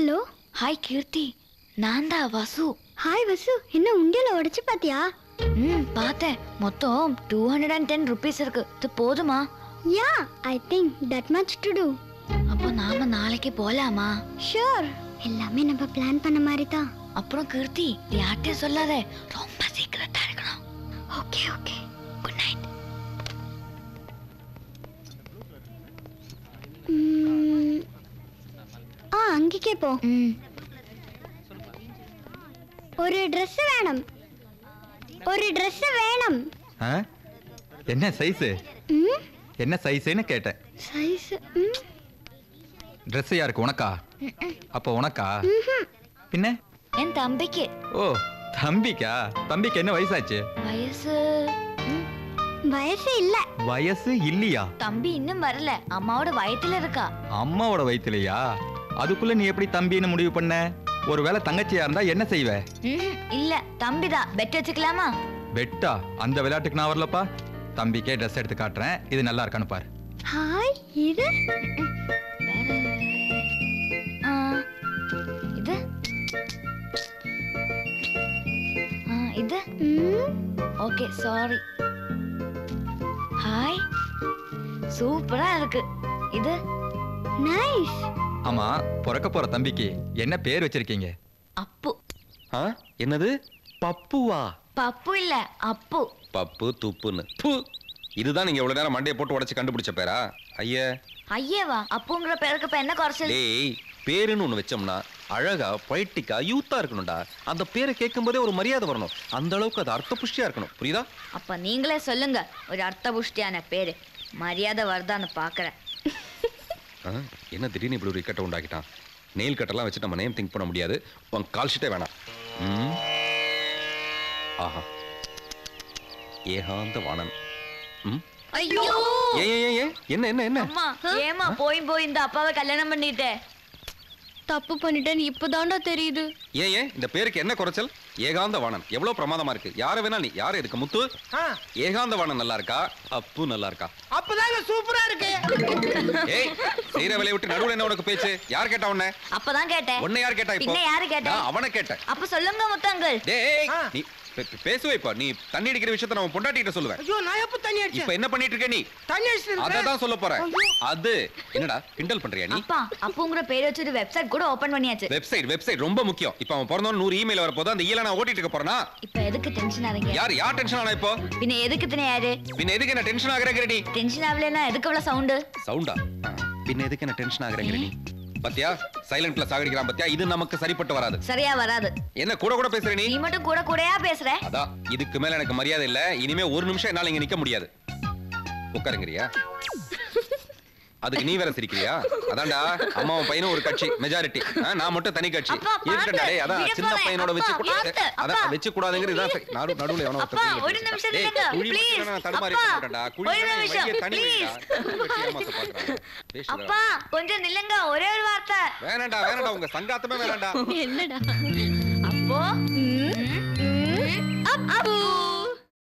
Hello hi கீர்த்தி நான் தான் வசு hi வசு என்ன உண்டியல உடைச்சு பாத்தியா ம் பார்த்தேன் மொத்தம் two hundred and ten rupees இருக்கு இது போதுமா yeah I think that much to to அப்போ நாம நாளைக்கு போலாமா ஷூர் எல்லாமே நம்ம பிளான் பண்ண மாதிரி தான் அப்புறம் கீர்த்தி இது யார்கிட்டயும் சொல்லாத ரொம்ப சீக்கிரட்டா இருக்கணும் ஓகே ஓகே குட் நைட் ஆ அங்கேக்கே போ ம் ஒரு Dress வேணும் ஒரு Dress வேணும் ஆ? என்ன சைஸு ம் என்ன சைஸுன்னு கேட்டேன் சைஸ் ம் Dress யாருக்கு உனக்கா அப்போ உனக்கா பின்ன என் தம்பிக்கு ஓ தம்பிக்கா தம்பிக்கு என்ன வயசாச்சு வயசு ம், வயசு இல்ல வயசு இல்லையா தம்பி இன்னும் வரல அம்மாவோட வயத்துல இருக்கா அம்மாவோட வயித்துலையா அதுக்குள்ள நீ எப்படி தம்பின்னு முடிவு பண்ண ஒருவேளை தங்கச்சியா இருந்தா என்ன செய்வ ம்ஹும், இல்ல தம்பிதான் பெட் வச்சுக்கலாமா வெட்டா அந்த விளையாட்டுக்கு நான் வரலப்பா தம்பிக்கே ட்ரெஸ் எடுத்து காட்டுறேன் இது நல்லா இருக்கான்னு பாரு ஹாய் இது வேற ஆ, இது ஆ, இது ம் ஓகே சாரி ஹாய் சூப்பரா இருக்கு இது நைஸ் ஆமா பிறக்க போற தம்பிக்கு என்ன பேர் வச்சிருக்கீங்க அப்பு ஆ என்னது பப்புவா பப்பு இல்ல அப்பு பப்பு துப்புன்னு ப்பு. இதுதான் நீங்க இவ்வளவு நேரம் மண்டையை போட்டு உடைச்சு கண்டுபிடிச்ச பேரா ஐயா ஐயேவா அப்புங்கிற பேருக்கு இப்ப என்ன குறைச்சல் டேய் பேருன்னு ஒண்ணு வச்சோம்னா அழகா பொய்டிக்கா யூத்தா இருக்கணும்டா அந்த பேரை கேட்கும்போதே ஒரு மரியாதை வரணும் அந்த அளவுக்கு அது அர்த்த புஷ்டியா இருக்கணும் புரியுதா அப்ப நீங்களே சொல்லுங்க ஒரு அர்த்த புஷ்டியான பேரு மரியாதை வருதான்னு பாக்குறேன் ஆ, என்ன திடீர்னு இப்படி ஒரு இக்கட்டை உண்டாக்கிட்டான் நெயில் கட்டெல்லாம் வச்சு நம்ம நேம் திங்க் பண்ண முடியாது உன் கால் ஷீட்டே வேணாம் ம். ஆஹா ஏகாந்த வாணன் ம் ஐயோ ஏன் ஏன் ஏன், ஏன் என்ன என்ன என்ன அம்மா ஏமா போய் போய் இந்த அப்பாவை கல்யாணம் பண்ணிட்டே தப்பு பண்ணிட்டேன்னு இப்போதான்டா தெரியுது ஏன் ஏன் இந்த பேருக்கு என்ன குறைச்சல் ஏகாந்த வாணன் எவ்வளவு பிரமாதமா இருக்கு யார வேணா நீ யாரு இருக்கு முத்து ஏகாந்த வாணன் நல்லா இருக்கா அப்பு நல்லா இருக்கா அப்பதாங்க சூப்பரா இருக்கு ஏய் செய்யற வேலையை விட்டு நடுவுல என்ன உனக்கு பேச்சு யார் கேட்டா உன்னை அப்பதான் கேட்டேன் உன்னை யார் கேட்டா இப்போ பின்ன யாரு கேட்டா நான் அவனை கேட்டேன் அப்ப சொல்லுங்க முத்தங்கள் டேய் ஆ. நீ பே- பே- பேசுவே இப்போ நீ தண்ணி அடிக்கிற விஷயத்த நான் பொண்டாட்டிட்ட சொல்லுவேன் ஐயோ நான் எப்ப தண்ணி இப்ப அடிச்சேன் என்ன பண்ணிட்டு இருக்க நீ தண்ணி அடிச்சிட்டு அதை தான் சொல்ல போறேன் அது என்னடா கிண்டல் பண்றியா நீ அப்பா அப்புங்கிற பேர் வச்சு ஒரு வெப்சைட் கூட ஓபன் பண்ணியாச்சு வெப்சைட் வெப்சைட் ரொம்ப முக்கியம் இப்ப அவன் பிறந்தவன் நூறு இமெயில் வரப்போது அந்த ஈல நான் ஓட்டிட்டு இருக்க போறேனா இப்ப எதுக்கு டென்ஷன் ஆறீங்க யார் யார் டென்ஷன் ஆனா இப்போ பின்ன எதுக்கு தின யாரு பின்ன எதுக்கு என்ன டென்ஷன் ஆகுறேங்கிற நீ டென்ஷன் ஆகலன்னா எதுக்கு அவ்வளவு சவுண்டு சவுண்டா பின்ன எதுக்கு என்ன டென்ஷன் ஆகுறேங்கிற நீ பாத்தியா சைலண்ட்ல சாகடிக்கிறான் பாத்தியா இது நமக்கு சரிப்பட்டு வராது சரியா வராது என்ன கூட கூட பேசுற நீ நீ மட்டும் கூட கூடயா பேசுற அதான் இதுக்கு மேல எனக்கு மரியாதை இல்ல இனிமே ஒரு நிமிஷம் என்னால இங்க நிக்க முடியாது உட்காருங்கிறியா அதுக்கு நீ வேற சிரிக்கிறியா அதான்டா அம்மாவும் பையனும் ஒரு கட்சி மெஜாரிட்டி நான் மட்டும் தனி கட்சி அப்பா, பார்த்து. இருக்கட்டா டேய் அதான் விட சின்ன போறேன். பையனோட வச்சு அப்பா, கூட- பார்த்து. அதான் அப்பா. வச்சு கூடாதுங்கிறது இதான் சரி. நடு நடுவுல எவனோ ஒருத்தன் அப்பா, குழி ஒரு வெட்டி நிமிஷம் டேய், இருங்க. குழி Please. வெட்டினா நான் தடுமாறி அப்பா, இருக்கேன்டா. குழி ஒரு வெட்டி நிமிஷம். வைய தனி வைடா. Please. குழி வெட்டி ஏமாத்த பார்க்கறான். பேசுடா. அப்பா கொஞ்சம் நில்லுங்க ஒரே ஒரு வார்த்தை வேணாண்டா வேணாண்டா உங்க சங்காத்தமே வேணாண்டா என்னடா